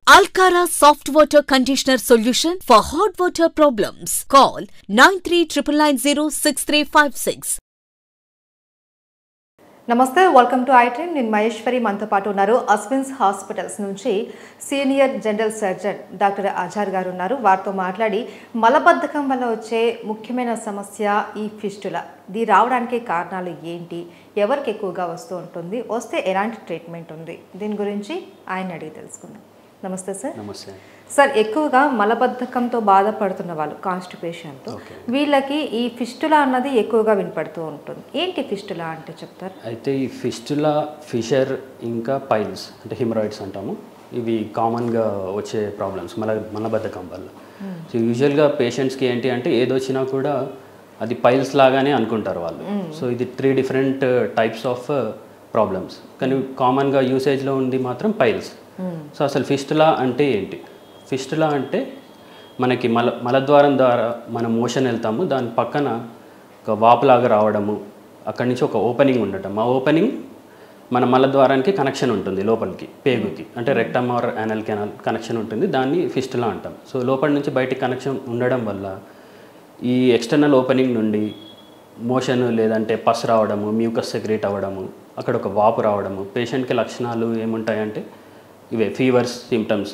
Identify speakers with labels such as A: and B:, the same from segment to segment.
A: Alcara Soft Water Conditioner Solution for hot water problems. Call 9399906356.
B: నమస్తే welcome to ఐట్రీమ్ నేను మహేశ్వరి మనతో పాటు ఉన్నారు అస్విన్స్ హాస్పిటల్స్ నుంచి senior general surgeon doctor Achar గారు ఉన్నారు వారితో మాట్లాడి మలబద్ధకం వల్ల వచ్చే ముఖ్యమైన సమస్య ఈ ఫిస్టుల ఇది రావడానికి కారణాలు ఏంటి ఎవరికి ఎక్కువగా వస్తూ ఉంటుంది వస్తే ఎలాంటి ట్రీట్మెంట్ ఉంది దీని గురించి ఆయన అడిగి తెలుసుకుందాం నమస్తే సార్
C: నమస్తే
B: సార్ ఎక్కువగా మలబద్ధకంతో బాధపడుతున్న వాళ్ళు కాన్స్టిపేషన్తో
C: Okay.
B: వీళ్ళకి ఈ ఫిస్టులా అన్నది ఎక్కువగా వినపడుతూ ఉంటుంది ఏంటి ఫిస్టులా అంటే చెప్తారు
C: అయితే ఈ ఫిస్టులా ఫిషర్ ఇంకా పైల్స్ అంటే హిమరాయిడ్స్ అంటాము ఇవి కామన్గా వచ్చే ప్రాబ్లమ్స్ మల మలబద్ధకం వల్ల సో యూజువల్గా పేషెంట్స్కి ఏంటి అంటే ఏది వచ్చినా కూడా అది పైల్స్ లాగానే అనుకుంటారు వాళ్ళు సో ఇది three different types of problems కానీ కామన్గా యూసేజ్లో ఉంది మాత్రం పైల్స్ సో అసలు ఫిస్టులా అంటే ఏంటి ఫిస్టులా అంటే మనకి మల మలద్వారం ద్వారా మనం మోషన్ వెళ్తాము దాని పక్కన ఒక వాపులాగా రావడము అక్కడి నుంచి ఒక ఓపెనింగ్ ఉండటం ఆ ఓపెనింగ్ మన మలద్వారానికి కనెక్షన్ ఉంటుంది లోపలికి పేగుకి అంటే rectum or anal canal connection ఉంటుంది దాన్ని ఫిస్టులా అంటాం సో లోపల నుంచి బయటికి కనెక్షన్ ఉండడం వల్ల ఈ ఎక్స్టర్నల్ ఓపెనింగ్ నుండి మోషన్ లేదంటే పస్ రావడము మ్యూకస్ సెక్రేట్ అవ్వడము అక్కడ ఒక వాపు రావడము పేషెంట్కి లక్షణాలు ఏముంటాయంటే ఇవే ఫీవర్స్ సిమ్టమ్స్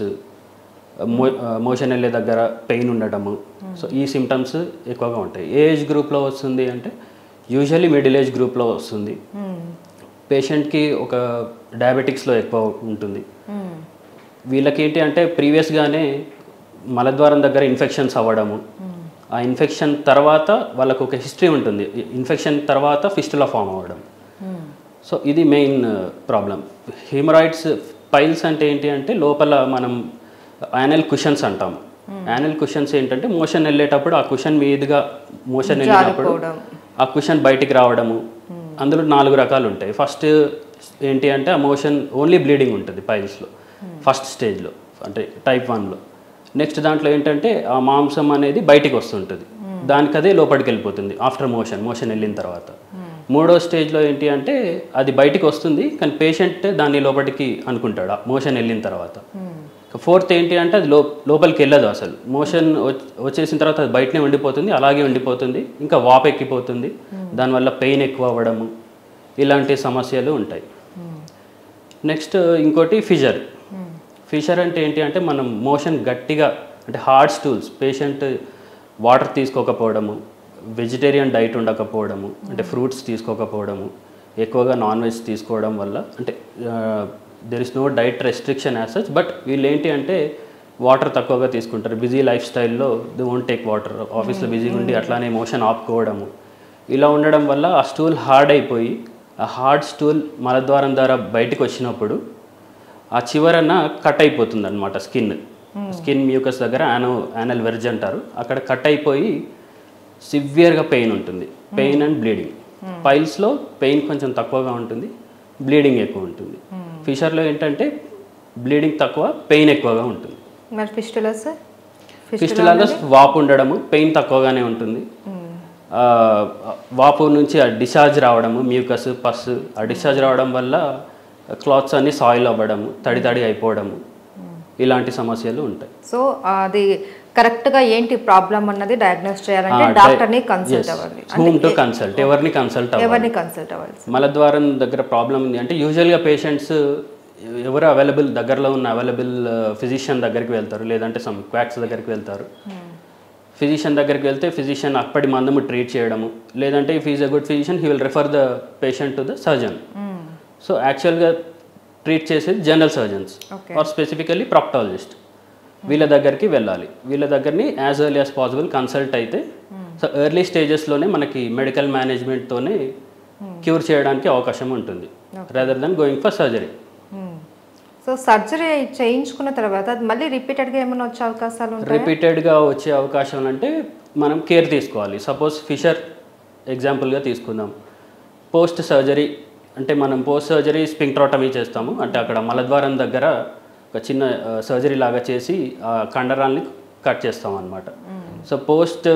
C: మో మోషన్ వెళ్ళే దగ్గర పెయిన్ ఉండటము సో ఈ సిమ్టమ్స్ ఎక్కువగా ఉంటాయి ఏ ఏజ్ గ్రూప్లో వస్తుంది అంటే యూజువల్లీ మిడిల్ ఏజ్ గ్రూప్లో వస్తుంది పేషెంట్కి ఒక డయాబెటిక్స్లో ఎక్కువ ఉంటుంది వీళ్ళకి ఏంటి అంటే ప్రీవియస్గానే మలద్వారం దగ్గర ఇన్ఫెక్షన్స్ అవ్వడము ఆ ఇన్ఫెక్షన్ తర్వాత వాళ్ళకు ఒక హిస్టరీ ఉంటుంది ఇన్ఫెక్షన్ తర్వాత ఫిస్టులా ఫామ్ అవ్వడం సో ఇది మెయిన్ ప్రాబ్లం హీమరాయిడ్స్ పైల్స్ అంటే ఏంటి అంటే లోపల మనం యానల్ కుషన్స్ అంటాం యానల్ కుషన్స్ ఏంటంటే మోషన్ వెళ్ళేటప్పుడు ఆ కుషన్ మీదుగా మోషన్ వెళ్ళినప్పుడు ఆ కుషన్ బయటికి రావడము అందులో నాలుగు రకాలు ఉంటాయి ఫస్ట్ ఏంటి అంటే ఆ మోషన్ ఓన్లీ బ్లీడింగ్ ఉంటుంది పైల్స్లో ఫస్ట్ స్టేజ్లో అంటే టైప్ వన్లో నెక్స్ట్ దాంట్లో ఏంటంటే ఆ మాంసం అనేది బయటికి వస్తుంటుంది దానికి అదే లోపలికి వెళ్ళిపోతుంది ఆఫ్టర్ మోషన్ మోషన్ వెళ్ళిన తర్వాత మూడో స్టేజ్లో ఏంటి అంటే అది బయటికి వస్తుంది కానీ పేషెంట్ దాన్ని లోపలికి అనుకుంటాడు ఆ మోషన్ వెళ్ళిన తర్వాత ఫోర్త్ ఏంటి అంటే అది లో లోపలికి వెళ్ళదు అసలు మోషన్ వచ్చేసిన తర్వాత అది బయటనే ఉండిపోతుంది అలాగే ఉండిపోతుంది ఇంకా వాప్ ఎక్కిపోతుంది దానివల్ల పెయిన్ ఎక్కువ అవ్వడము ఇలాంటి సమస్యలు ఉంటాయి నెక్స్ట్ ఇంకోటి ఫిజర్ ఫిషర్ అంటే ఏంటి అంటే మనం మోషన్ గట్టిగా అంటే హార్డ్ స్టూల్స్ పేషెంట్ వాటర్ తీసుకోకపోవడము వెజిటేరియన్ డైట్ ఉండకపోవడము అంటే ఫ్రూట్స్ తీసుకోకపోవడము ఎక్కువగా నాన్ వెజ్ తీసుకోవడం వల్ల అంటే there is no diet restriction as such but వీళ్ళు ఏంటి అంటే వాటర్ తక్కువగా తీసుకుంటారు బిజీ లైఫ్ స్టైల్లో ది ఓంట్ టేక్ వాటర్ ఆఫీస్లో బిజీగా ఉండి అట్లానే మోషన్ ఆపుకోవడము ఇలా ఉండడం వల్ల ఆ స్టూల్ హార్డ్ అయిపోయి ఆ హార్డ్ స్టూల్ మలద్వారం ద్వారా బయటకు వచ్చినప్పుడు ఆ చివరన కట్ అయిపోతుంది అనమాట స్కిన్ స్కిన్ మ్యూకస్ దగ్గర యానో యానల్ వెర్జ్ అంటారు అక్కడ కట్ అయిపోయి సివియర్గా పెయిన్ ఉంటుంది పెయిన్ అండ్ బ్లీడింగ్ పైల్స్లో పెయిన్ కొంచెం తక్కువగా ఉంటుంది బ్లీడింగ్ ఎక్కువ ఉంటుంది ఫిషర్లో ఏంటంటే బ్లీడింగ్ తక్కువ పెయిన్ ఎక్కువగా ఉంటుంది
B: మరి ఫిస్టులా సార్
C: ఫిస్టులాగా వాపు ఉండడము పెయిన్ తక్కువగానే ఉంటుంది ఆ, వాపు నుంచి ఆ డిశ్చార్జ్ రావడము మ్యూకస్ పస్ ఆ డిశ్చార్జ్ రావడం వల్ల క్లాత్స్ అన్ని సాయిల్ అవ్వడము తడి తడి అయిపోవడము ఇలాంటి సమస్యలు ఉంటాయి
B: సో అది కరెక్ట్ గా ఏంటి ప్రాబ్లం అన్నది డయాగ్నోస్ చేయాలంటే
C: ఆ,
B: డాక్టర్ ని
C: yes.
B: కన్సల్ట్ అవ్వాలి
C: Whom to consult ఎవరిని కన్సల్ట్ అవ్వాలి
B: ఎవరిని కన్సల్ట్ అవ్వాలి
C: మలద్వారం దగ్గర ప్రాబ్లం ఉంది అంటే యూజువల్గా పేషెంట్స్ ఎవరు అవైలబుల్ దగ్గరలో ఉన్న అవైలబుల్ ఫిజిషియన్ దగ్గరికి వెళ్తారు లేదంటే సమ్ క్వాక్స్ దగ్గరికి వెళ్తారు ఫిజిషియన్ దగ్గరికి వెళ్తే ఫిజిషియన్ అప్పటి మందము ట్రీట్ చేయడము లేదంటే if is a good physician he will refer the patient to the surgeon so యాక్చువల్గా ట్రీట్ చేసేది general surgeons or specifically proctologist వీళ్ళ దగ్గరికి వెళ్ళాలి వీళ్ళ దగ్గరని as early as possible consult అయితే సో ఎర్లీ స్టేజెస్లోనే మనకి మెడికల్ మేనేజ్మెంట్తోనే క్యూర్ చేయడానికి అవకాశం ఉంటుంది rather than going for surgery
B: so surgery చేయించుకున్న తర్వాత అది మళ్ళీ రిపీటెడ్ గా ఏమైనా వచ్చే అవకాశాలు ఉంటాయి
C: రిపీటెడ్గా వచ్చే అవకాశం అంటే మనం కేర్ తీసుకోవాలి సపోజ్ ఫిషర్ ఎగ్జాంపుల్గా తీసుకుందాం పోస్ట్ సర్జరీ అంటే మనం పోస్ట్ సర్జరీ స్పింక్ట్రోటమీ చేస్తాము అంటే అక్కడ మలద్వారం దగ్గర ఒక చిన్న సర్జరీ లాగా చేసి ఆ కండరాల్ని కట్ చేస్తాం అనమాట సో పోస్ట్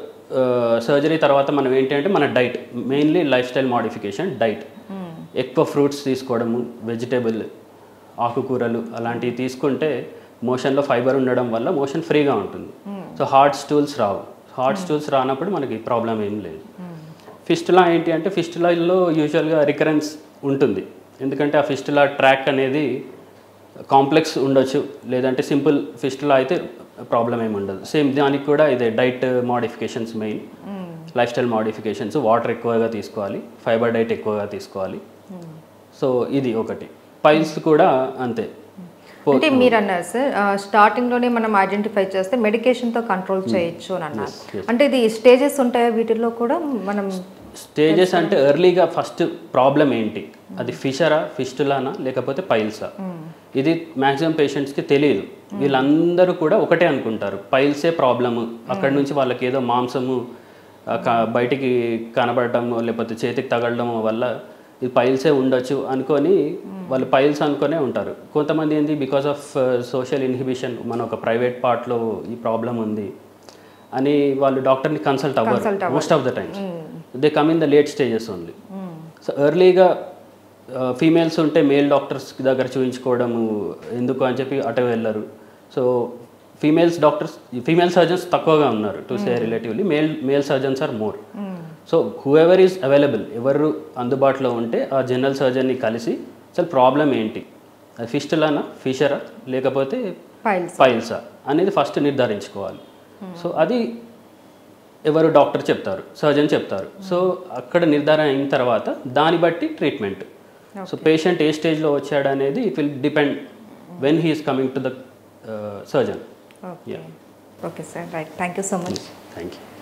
C: సర్జరీ తర్వాత మనం ఏంటి అంటే మన diet mainly lifestyle modification diet ఎక్కువ ఫ్రూట్స్ తీసుకోవడము వెజిటేబుల్ ఆకుకూరలు అలాంటివి తీసుకుంటే మోషన్లో ఫైబర్ ఉండడం వల్ల మోషన్ ఫ్రీగా ఉంటుంది సో హార్ట్ స్టూల్స్ రావు హార్ట్ స్టూల్స్ రానప్పుడు మనకి ప్రాబ్లం ఏం లేదు ఫిస్టులా ఏంటి అంటే ఫిస్టులాలో యూజువల్గా రికరెన్స్ ఉంటుంది ఎందుకంటే ఆ ఫిస్టులా ట్రాక్ అనేది కాంప్లెక్స్ ఉండొచ్చు లేదంటే సింపుల్ ఫిస్టులా అయితే ప్రాబ్లం ఏమి ఉండదు సేమ్ దానికి కూడా ఇదే diet modifications main lifestyle modifications water ఎక్కువగా తీసుకోవాలి ఫైబర్ డైట్ ఎక్కువగా తీసుకోవాలి సో ఇది ఒకటి పైల్స్ కూడా అంతే
B: అంటే మీరు అన్నారు సార్ ఆ, starting లోనే మనం ఐడెంటిఫై చేస్తే medication తో కంట్రోల్ చేయొచ్చు అని అన్నారు అంటే ఇది స్టేజెస్ ఉంటాయా వీటిల్లో కూడా మనం
C: స్టేజెస్ అంటే ఎర్లీగా ఫస్ట్ ప్రాబ్లం ఏంటి అది ఫిషరా ఫిస్టులానా లేకపోతే పైల్సా ఇది మ్యాక్సిమం పేషెంట్స్కి తెలియదు వీళ్ళందరూ కూడా ఒకటే అనుకుంటారు పైల్సే ప్రాబ్లము అక్కడ నుంచి వాళ్ళకి ఏదో మాంసము ఆ, క- బయటికి కనబడటము లేకపోతే చేతికి తగలడం వల్ల ఇది పైల్సే ఉండొచ్చు అనుకొని వాళ్ళు పైల్స్ అనుకునే ఉంటారు కొంతమంది ఏంది బికాస్ ఆఫ్ సోషల్ ఇన్హిబిషన్ మన ఒక ప్రైవేట్ పార్ట్లో ఈ ప్రాబ్లం ఉంది అని వాళ్ళు డాక్టర్ని కన్సల్ట్ అవ్వరు most of the times they come in the late stages only so ఎర్లీగా ఫీమేల్స్ ఉంటే మేల్ డాక్టర్స్ దగ్గర చూపించుకోవడము ఎందుకు అని చెప్పి అటు వెళ్ళరు so females doctors female surgeons తక్కువగా ఉన్నారు to say relatively male male surgeons are more so whoever is available ఎవరు అందుబాటులో ఉంటే ఆ జనరల్ సర్జన్ని కలిసి అసలు ప్రాబ్లం ఏంటి అది ఫిస్టులానా ఫిషరా లేకపోతే
B: ఫైల్స్
C: పైల్సా అనేది ఫస్ట్ నిర్ధారించుకోవాలి సో అది ఎవరు డాక్టర్ చెప్తారు సర్జన్ చెప్తారు సో అక్కడ నిర్ధారణ అయిన తర్వాత దాన్ని బట్టి ట్రీట్మెంట్ సో పేషెంట్ ఏ స్టేజ్లో వచ్చాడు అనేది it will depend when he's coming to the surgeon
B: okay okay sir right thank you so much
C: thank you